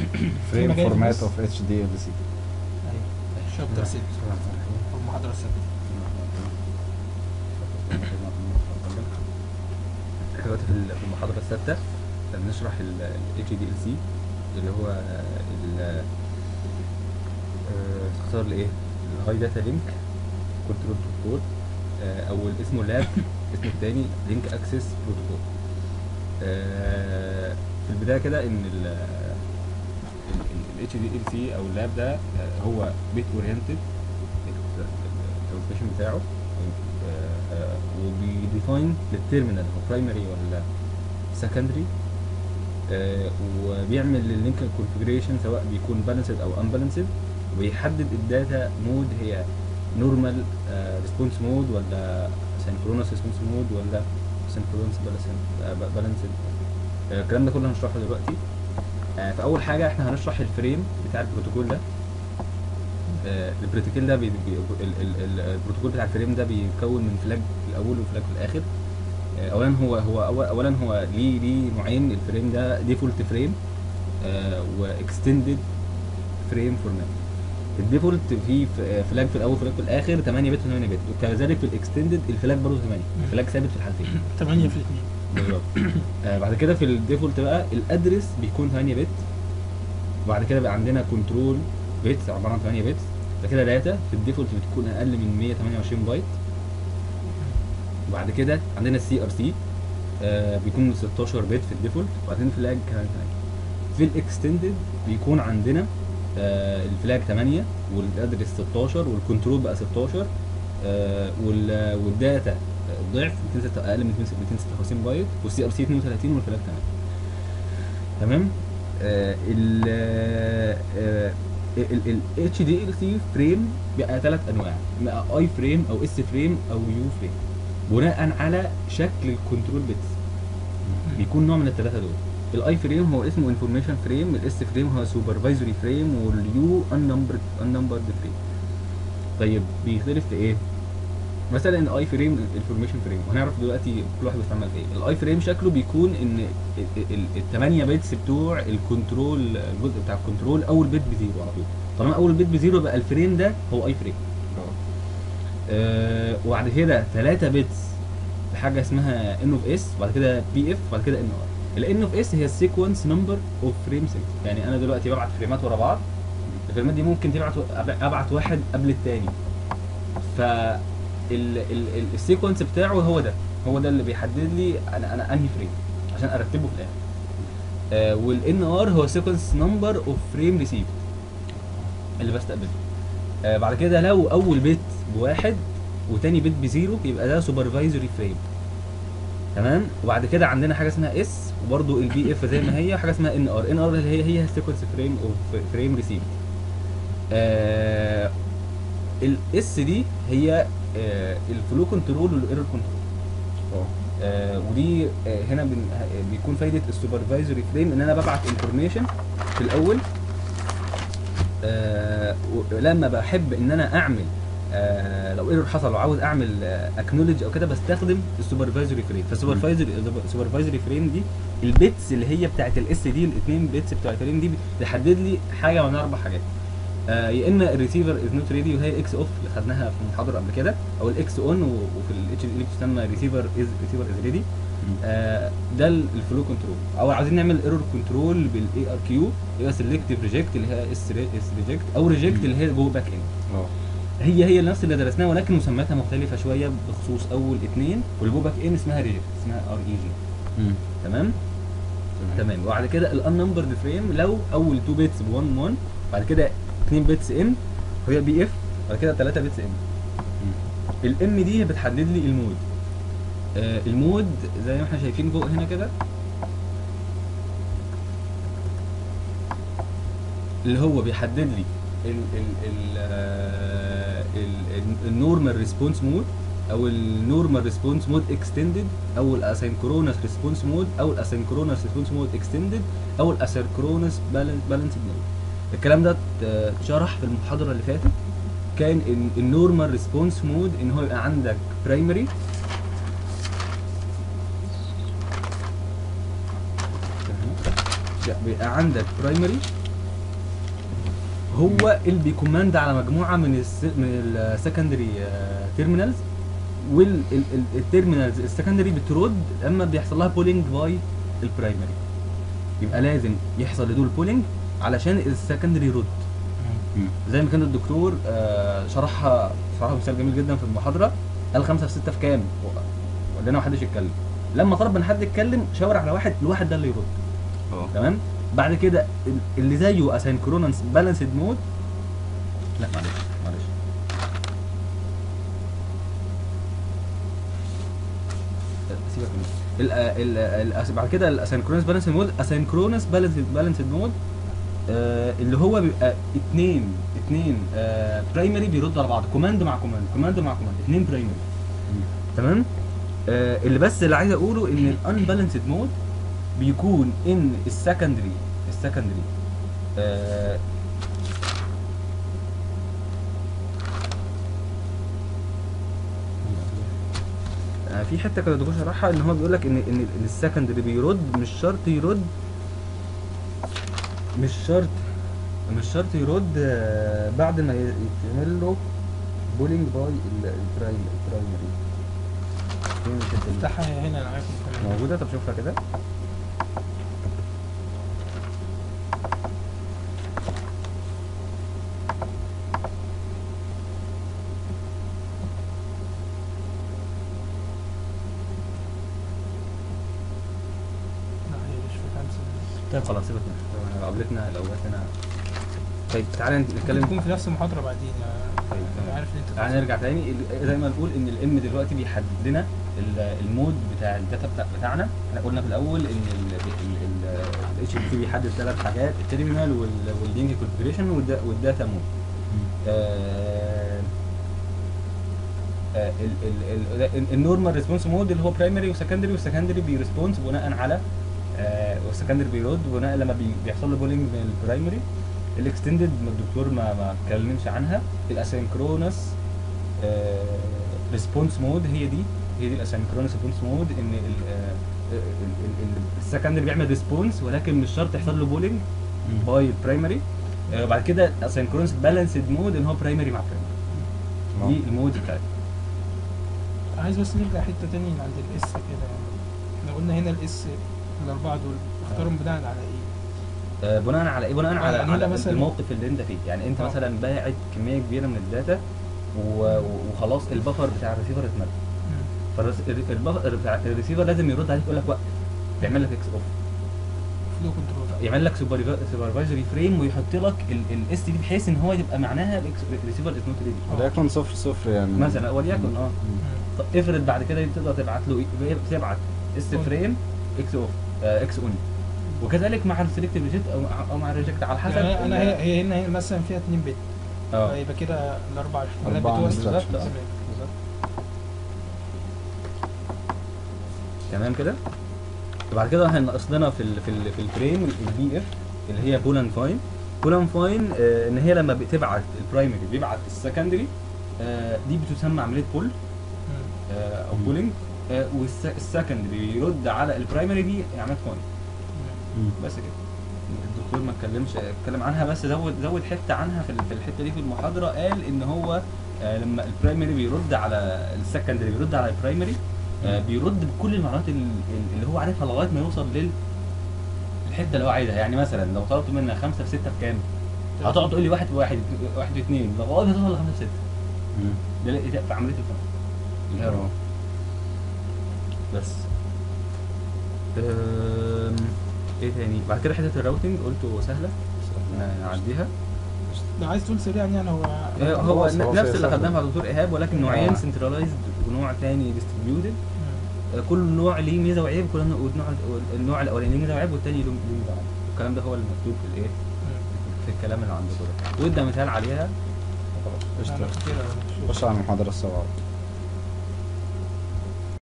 فريم مجال فورمات بس. اوف اتش دي ال سي شابتر 6 او المحاضره السادسه احنا دلوقتي في ال- في المحاضرة السادسة بنشرح ال HDLC اللي هو ال آه، اختصار لايه؟ الهاي داتا لينك كنترول بروتوكول او ال- اسمه لاب اسمه التاني لينك اكسس بروتوكول في البداية كده ان ال ال HDLC او اللاب ده آه، هو بيت اورينتد الكالكوليشن بتاعه آه، آه، وبيديفاين للتيرمينال هو برايمري ولا سكندري وبيعمل لللينك كونفجريشن سواء بيكون بالانسد او انبالانسد وبيحدد الداتا مود هي نورمال ريسبونس مود ولا سينكرونس ريسبونس مود ولا سينكرونس بالانسد الكلام ده كله هنشرحه دلوقتي آه، فاول حاجه احنا هنشرح الفريم بتاع البروتوكول ده آه، البروتوكول ده بي... بي... ال... ال... ال- البروتوكول بتاع الفريم ده بيتكون من فلاج في الاول وفلاج في الاخر آه، اولا هو هو أول- اولا هو ليه ليه نوعين الفريم ده ديفولت فريم واكستندد فريم فورمات الديفولت فيه ف- فلاج في الاول فلاج في الاخر 8 بت و8 بت وكذلك في الاكستندد الفلاج برضه 8 الفلاج ثابت في الحالتين 8 في الاثنين بالظبط آه بعد كده في الديفولت بقى الادرس بيكون 8 بت وبعد كده بقى عندنا كنترول بيتس عباره عن 8 بت بعد كده داتا في الديفولت بتكون اقل من 128 بايت وبعد كده عندنا السي ار سي بيكون 16 بت في الديفولت وبعدين فلاج كمان 8 في الاكستندد بيكون عندنا آه الفلاج 8 والادرس 16 والكنترول بقى 16 آه وال- والداتا آه، ضعف 206 اقل من 256 بايت والسي ار سي 32 والفلاج 8 تمام آه ال ال اتش دي ال سي فريم بقى ثلاث انواع اي فريم او اس فريم او يو فريم بناء على شكل الكنترول بيتس بيكون نوع من الثلاثه دول الاي فريم هو اسمه انفورميشن فريم الاس فريم هو سوبرفايزري فريم واليو انمبرد انمبرد فريم طيب بيختلف في ايه مثلا الاي فريم الانفورميشن فريم وهنعرف دلوقتي كل واحد بيستعمل في ايه الاي فريم شكله بيكون ان الثمانيه بيتس بتوع الكنترول الجزء بتاع الكنترول اول بيت بزيرو على طول طالما اول بيت بزيرو بقى الفريم ده هو اي فريم آه وبعد كده 3 بيتس حاجه اسمها ان اوف اس وبعد كده بي اف وبعد كده ان ار الان اوف اس هي السيكونس نمبر اوف فريم سيت يعني انا دلوقتي ببعت فريمات ورا بعض الفريمات دي ممكن تبعت أب- ابعت واحد قبل التاني ف ال- ال- ال- السيكونس بتاعه هو ده هو ده اللي بيحدد لي انا انا انهي فريم عشان ارتبه في الاخر آه والان ار هو سيكونس نمبر اوف فريم ريسيفد اللي بستقبله آه بعد كده لو اول بيت بواحد وتاني بيت بزيرو يبقى ده سوبرفايزري فريم تمام وبعد كده عندنا حاجه اسمها اس وبرده البي اف زي ما هي وحاجه اسمها ان ار ان ار اللي هي هي السيكونس فريم اوف فريم ريسيفد آه الاس دي هي آه الفلو كنترول والايرور كنترول آه ودي آه هنا بن آه، بيكون فايده السوبرفايزري فريم ان انا ببعت انفورميشن في الاول آه لما بحب ان انا اعمل آه لو ايرور حصل وعاوز اعمل اكنولج او كده بستخدم السوبرفايزري فريم فالسوبرفايزري السوبرفايزري فريم دي البيتس اللي هي بتاعت الاس دي الاثنين بيتس بتوع الفريم دي بتحدد لي حاجه من اربع حاجات آه يا اما الريسيفر از نوت ريدي وهي الاكس اوف اللي خدناها في المحاضره قبل كده او الاكس اون وفي الاتش دي بتسمى ريسيفر از ريسيفر از ريدي آه ده ال- الفلو كنترول او عايزين نعمل ايرور كنترول بالاي ار كيو يبقى سيلكتيف ريجكت اللي هي اس اس ريجكت او ريجكت اللي هي جو باك ان اه هي هي نفس اللي درسناها ولكن مسمياتها مختلفه شويه بخصوص اول اثنين والجو باك ان اسمها ريجكت اسمها ار اي جي تمام تمام وبعد كده الان نمبرد فريم لو اول 2 بيتس ب 1 1 بعد كده 2 بيتس ام وهي بي اف بعد كده 3 بيتس ام الام دي بتحدد لي المود آه المود زي ما احنا شايفين فوق هنا كده اللي هو بيحدد لي ال ال ال آه، ال- ال- النورمال ريسبونس مود او النورمال ريسبونس مود اكستندد او الاسynchronous ريسبونس مود او الاسynchronous ريسبونس مود اكستندد او الاسynchronous بالانس مود الكلام ده ات- اتشرح في المحاضره اللي فاتت كان ان النورمال ريسبونس مود ان هو يبقى عندك برايمري بيبقى عندك برايمري هو اللي بيكوماند على مجموعه من الس... من السكندري تيرمينالز والتيرمينالز السكندري بترد اما بيحصل لها بولينج باي البرايمري يبقى لازم يحصل لدول بولينج علشان السكندري يرد زي ما كان الدكتور آه، شرحها شرحها مثال جميل جدا في المحاضره قال خمسه في سته في كام؟ وقال لنا محدش يتكلم لما طلب من حد يتكلم شاور على واحد الواحد ده اللي يرد اه تمام بعد كده ال- اللي زيه اسynchronous بالانسد مود لا معلش معلش سيبك منه ال ال ال بعد كده الاسynchronous بالانسد مود اسynchronous بالانسد بالانسد مود آه اللي هو بيبقى اتنين اتنين آه برايمري بيردوا على بعض كوماند مع كوماند كوماند مع كوماند اتنين برايمري تمام آه اللي بس اللي عايز اقوله ان الانبالانسد مود بيكون ان السكندري السكندري آه آه، في حته كده الدكتور شرحها ان هو بيقول لك ان ان إن السكندري بيرد مش شرط يرد مش شرط مش شرط يرد آه، بعد ما ي- يتعمل له بولينج باي البرايمري البرايمري فين الحتة دي؟ افتحها هنا انا عارف كمان موجودة طب شوفها كده لا هي مش في خمسة طيب خلاص سيبك منها طب قابلتنا لو جت هنا طيب تعالى ممكن نتكلم تكون في نفس المحاضرة بعدين يعني طيب، انا تمام. عارف ان انت تعالى نرجع تاني ال- زي ما نقول ان الام دلوقتي بيحدد لنا ال- المود بتاع الداتا بتاع بتاعنا احنا قلنا في الاول ان الاتش ام تي بيحدد ثلاث حاجات التيرمينال واللينك كونفجريشن والداتا مود آه، آه، ال- ال- ال- النورمال ريسبونس مود اللي هو برايمري وسكندري والسكندري بيرسبونس بناء على آه، والسكندري بيرد بناء لما بي- بيحصل له بولينج من البرايمري الاكستندد الدكتور ما ما اتكلمش عنها الاسynchronous ريسبونس مود هي دي هي دي الاسynchronous ريسبونس مود ان السكندري بيعمل ريسبونس ولكن مش شرط يحصل له بولينج باي البرايمري بعد كده اسynchronous بالانسد مود ان هو برايمري مع برايمري دي المود بتاعتي عايز بس نرجع حتة تاني عند الاس كده يعني احنا قلنا هنا الاس الأربعة دول اختارهم بناء على ايه؟ آه، بناء على ايه بناء آه، على, يعني على هنا مثلاً- الموقف اللي انت فيه يعني انت آه. مثلا باعت كميه كبيره من الداتا و- وخلاص البفر بتاع الريسيفر اتملى فالبفر بتاع الريسيفر لازم يرد عليك يقول لك وقت يعمل لك اكس اوف فلو كنترول يعمل لك سوبرفايزري فريم ويحط لك الاس دي بحيث ان هو يبقى معناها الريسيفر از نوت ريدي وليكن صفر صفر يعني مثلا وليكن اه طب افرض بعد كده تقدر تبعت له ايه تبعت اس On. فريم اكس اوف آه اكس اون وكذلك مع السلكتيف ريجكت او مع- او مع الريجكت على حسب يعني انا ال- هي هي هنا هنا مثلا فيها 2 بت اه فيبقى كده الاربع احتمالات أربعة بتوع instructions. بالظبط بالظبط. تمام كده وبعد كده هنقص لنا في ال في ال في الفريم البي اف اللي هي بول اند فاين بول اند فاين آه ان هي لما بتبعت البرايمري بيبعت السكندري آه دي بتسمى عمليه بول آه او مم. بولينج آه والسكندري بيرد على البرايمري دي عمليه فاين بس كده الدكتور ما اتكلمش اتكلم عنها بس زود زود حته عنها في ال- في الحته دي في المحاضره قال ان هو آه لما البرايمري بيرد على السكندري بيرد على البرايمري آه بيرد بكل المعلومات ال- ال- اللي هو عارفها لغايه ما يوصل لل الحته اللي هو عايزها يعني مثلا لو طلبت منها خمسه في سته بكام؟ هتقعد تقول لي واحد في واحد واحد في اثنين لغايه ما توصل لخمسه في سته ده لا- ده في عمليه الفرق الهرم بس أم، ايه تاني بعد كده حته الراوتنج قلته سهله نعديها لو عايز تقول سريعا يعني هو آه، هو خلاص، ن- هو نفس في اللي سهل. خدناه مع دكتور ايهاب ولكن نوعين آه. سنترلايزد ونوع تاني ديستريبيوتد كل نوع ليه ميزه وعيب كل نوع والنوع النوع الاولاني ليه ميزه وعيب والتاني له ليه ميزه وعيب الكلام ده هو اللي مكتوب في الايه في الكلام اللي عندكم ده وادى مثال عليها وخلاص قشطة أنا كتير أوي. خش على المحاضرة السبعة